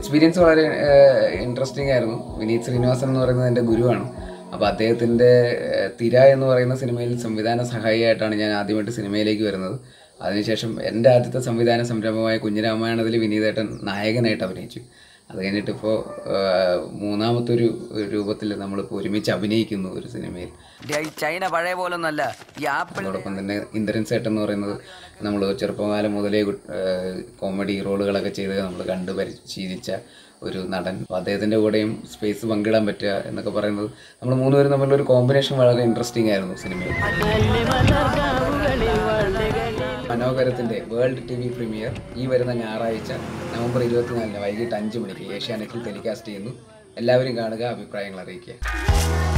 experience വളരെ interesting ആയിരുന്നു വിനീത് ശ്രീനിവാസൻ എന്ന് പറയുന്നത് എൻ്റെ ഗുരുവാണ് അപ്പോൾ അദ്ദേഹത്തിൻ്റെ ഏഹ്, തിര എന്ന് പറയുന്ന സിനിമയിൽ സംവിധാന സഹായിയായിട്ടാണ് ഞാൻ ആദ്യമായിട്ട് സിനിമയിലേക്ക് വരുന്നത് അതിനുശേഷം എൻ്റെ ആദ്യത്തെ സംവിധാന സംരംഭമായ കുഞ്ഞിരാമായണത്തിൽ വിനീതേട്ടൻ നായകനായിട്ട് അഭിനയിച്ചു അത് കഴിഞ്ഞിട്ട് ഇപ്പോൾ മൂന്നാമത്തെ ഒരു രൂപത്തിൽ നമ്മളിപ്പോൾ ഒരുമിച്ച് അഭിനയിക്കുന്നു ഒരു സിനിമയിൽ ഈ ചൈന പഴയ പോലൊന്നല്ല ഈ ആപ്പിൾ അതോടൊപ്പം തന്നെ ഇന്ദ്രൻ സേട്ടൻ എന്ന് പറയുന്നത് നമ്മൾ ചെറുപ്പകാലം മുതലേ കു- ഏഹ് കോമഡി റോളുകളൊക്കെ ചെയ്ത് നമ്മൾ കണ്ട് പരിശീലിച്ച ഒരു നടൻ അപ്പോൾ അദ്ദേഹത്തിൻ്റെ കൂടെയും സ്പേസ് പങ്കിടാൻ പറ്റുക എന്നൊക്കെ പറയുന്നത് നമ്മൾ മൂന്നുപേരും തമ്മിലുള്ള ഒരു കോമ്പിനേഷൻ വളരെ ഇൻട്രസ്റ്റിംഗ് ആയിരുന്നു സിനിമയിൽ മനോഹരത്തിൻ്റെ വേൾഡ് ടി വി പ്രീമിയർ ഈ വരുന്ന ഞായറാഴ്ച നവംബർ ഇരുപത്തിനാലിന് വൈകിട്ട് അഞ്ച് മണിക്ക് ഏഷ്യാനെറ്റിൽ ടെലികാസ്റ്റ് ചെയ്യുന്നു എല്ലാവരും കാണുക അഭിപ്രായങ്ങൾ അറിയിക്കുക